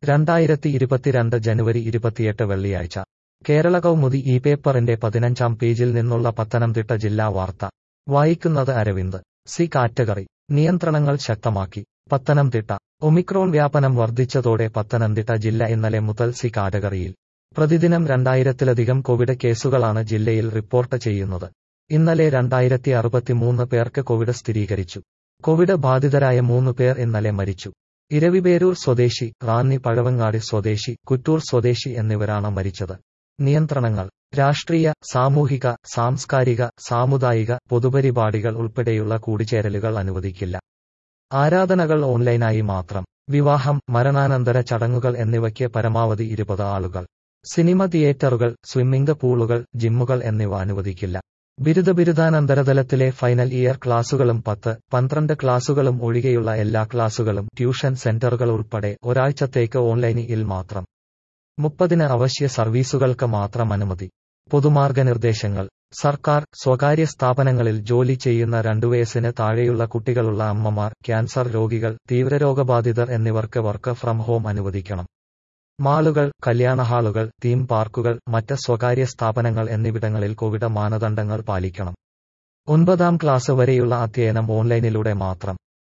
രണ്ടായിരത്തി ഇരുപത്തിരണ്ട് ജനുവരി ഇരുപത്തിയെട്ട് വെള്ളിയാഴ്ച കേരള കൗമുദി ഈ പേപ്പറിന്റെ പതിനഞ്ചാം പേജിൽ നിന്നുള്ള പത്തനംതിട്ട ജില്ലാ വാർത്ത വായിക്കുന്നത് അരവിന്ദ് സി കാറ്റഗറി നിയന്ത്രണങ്ങൾ ശക്തമാക്കി പത്തനംതിട്ട ഒമിക്രോൺ വ്യാപനം വർദ്ധിച്ചതോടെ പത്തനംതിട്ട ജില്ല ഇന്നലെ മുതൽ സി കാറ്റഗറിയിൽ പ്രതിദിനം രണ്ടായിരത്തിലധികം കോവിഡ് കേസുകളാണ് ജില്ലയിൽ റിപ്പോർട്ട് ചെയ്യുന്നത് ഇന്നലെ രണ്ടായിരത്തി അറുപത്തിമൂന്ന് പേർക്ക് കോവിഡ് സ്ഥിരീകരിച്ചു കോവിഡ് ബാധിതരായ മൂന്ന് പേർ ഇന്നലെ മരിച്ചു ഇരവിപേരൂർ സ്വദേശി റാന്നി പഴവങ്ങാടി സ്വദേശി കുറ്റൂർ സ്വദേശി എന്നിവരാണ് മരിച്ചത് നിയന്ത്രണങ്ങൾ രാഷ്ട്രീയ സാമൂഹിക സാംസ്കാരിക സാമുദായിക പൊതുപരിപാടികൾ ഉൾപ്പെടെയുള്ള കൂടിച്ചേരലുകൾ അനുവദിക്കില്ല ആരാധനകൾ ഓൺലൈനായി മാത്രം വിവാഹം മരണാനന്തര ചടങ്ങുകൾ എന്നിവയ്ക്ക് പരമാവധി ഇരുപത് ആളുകൾ സിനിമ തിയേറ്ററുകൾ സ്വിമ്മിംഗ് പൂളുകൾ ജിമ്മുകൾ എന്നിവ അനുവദിക്കില്ല ബിരുദ ബിരുദാനന്തരതലത്തിലെ ഫൈനൽ ഇയർ ക്ലാസുകളും പത്ത് പന്ത്രണ്ട് ക്ലാസുകളും ഒഴികെയുള്ള എല്ലാ ക്ലാസുകളും ട്യൂഷൻ സെന്ററുകൾ ഉൾപ്പെടെ ഒരാഴ്ചത്തേക്ക് ഓൺലൈനിൽ മാത്രം മുപ്പതിന് അവശ്യ സർവീസുകൾക്ക് മാത്രം അനുമതി പൊതുമാർഗനിർദ്ദേശങ്ങൾ സർക്കാർ സ്വകാര്യ സ്ഥാപനങ്ങളിൽ ജോലി ചെയ്യുന്ന രണ്ടു വയസ്സിന് താഴെയുള്ള കുട്ടികളുള്ള അമ്മമാർ ക്യാൻസർ രോഗികൾ തീവ്രരോഗബാധിതർ എന്നിവർക്ക് വർക്ക് ഫ്രം ഹോം അനുവദിക്കണം മാളുകൾ കല്യാണ ഹാളുകൾ തീം പാർക്കുകൾ മറ്റ് സ്വകാര്യ സ്ഥാപനങ്ങൾ എന്നിവിടങ്ങളിൽ കോവിഡ് മാനദണ്ഡങ്ങൾ പാലിക്കണം ഒൻപതാം ക്ലാസ് വരെയുള്ള അധ്യയനം ഓൺലൈനിലൂടെ മാത്രം